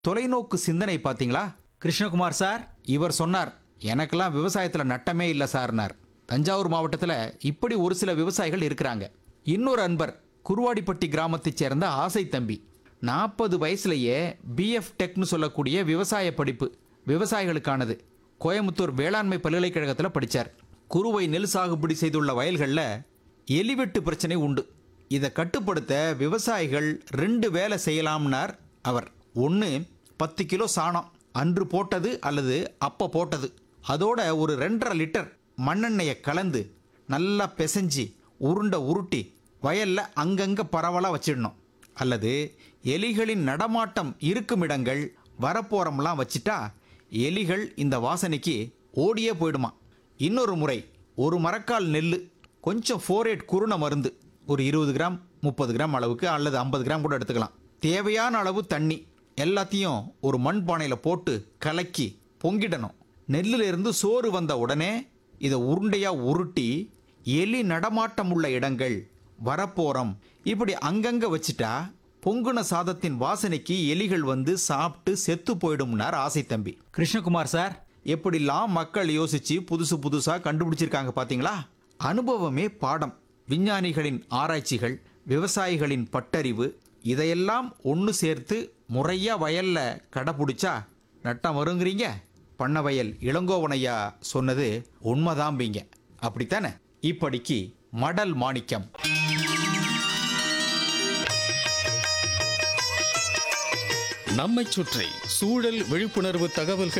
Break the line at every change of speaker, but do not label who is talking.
தொலைநோக்கு சிந்தனை பாத்தீங்களா
கிருஷ்ணகுமார் சார்
இவர் சொன்னார் எனக்கெல்லாம் விவசாயத்துல நட்டமே இல்லை சார்னார் தஞ்சாவூர் மாவட்டத்துல இப்படி ஒரு சில விவசாயிகள் இருக்கிறாங்க இன்னொரு அன்பர் குருவாடிப்பட்டி கிராமத்தைச் சேர்ந்த ஆசை தம்பி நாற்பது வயசுலயே பிஎஃப் டெக்னு சொல்லக்கூடிய விவசாய படிப்பு விவசாயிகளுக்கானது கோயம்புத்தூர் வேளாண்மை பல்கலைக்கழகத்தில் படிச்சார் குறுவை நெல் சாகுபடி செய்துள்ள வயல்களில் எலிவெட்டு பிரச்சனை உண்டு இதை கட்டுப்படுத்த விவசாயிகள் ரெண்டு வேலை செய்யலாம்னார் அவர் ஒன்று பத்து கிலோ சாணம் அன்று போட்டது அல்லது அப்போ போட்டது அதோட ஒரு ரெண்டரை லிட்டர் மண்ணெண்ணெயை கலந்து நல்லா பிசைஞ்சு உருண்டை உருட்டி வயல்ல அங்கங்க பரவலாக வச்சிடணும் அல்லது எலிகளின் நடமாட்டம் இருக்கும் இடங்கள் வரப்போறம்லாம் வச்சிட்டா எலிகள் இந்த வாசனைக்கு ஓடியே போயிடுமா இன்னொரு முறை ஒரு மரக்கால் நெல் கொஞ்சம் ஃபோரேட் குருண மருந்து ஒரு இருபது கிராம் முப்பது கிராம் அளவுக்கு அல்லது ஐம்பது கிராம் கூட எடுத்துக்கலாம் தேவையான அளவு தண்ணி எல்லாத்தையும் ஒரு மண் பானையில் போட்டு கலக்கி பொங்கிடணும் நெல்லில் இருந்து சோறு வந்த உடனே இதை உருண்டையாக உருட்டி எலி நடமாட்டம் உள்ள இடங்கள் வரப்போறம் இப்படி அங்கங்க வச்சிட்டா பொங்குன சாதத்தின் வாசனைக்கு எலிகள் வந்து சாப்பிட்டு செத்து போயிடும்னார் ஆசை தம்பி
கிருஷ்ணகுமார் சார்
எப்படிலாம் மக்கள் யோசிச்சு புதுசு புதுசா கண்டுபிடிச்சிருக்காங்க பாத்தீங்களா அனுபவமே பாடம் விஞ்ஞானிகளின் ஆராய்ச்சிகள் விவசாயிகளின் பட்டறிவு இதையெல்லாம் ஒன்று சேர்த்து முறையா வயல்ல கடைப்பிடிச்சா நட்டம் வருங்கிறீங்க பண்ண வயல் இளங்கோவனையா சொன்னது உண்மைதாம்பிங்க அப்படித்தானே இப்படிக்கு மடல் மாணிக்கம்
நம்மைச் சுற்றி சூழல் விழிப்புணர்வு தகவல்கள்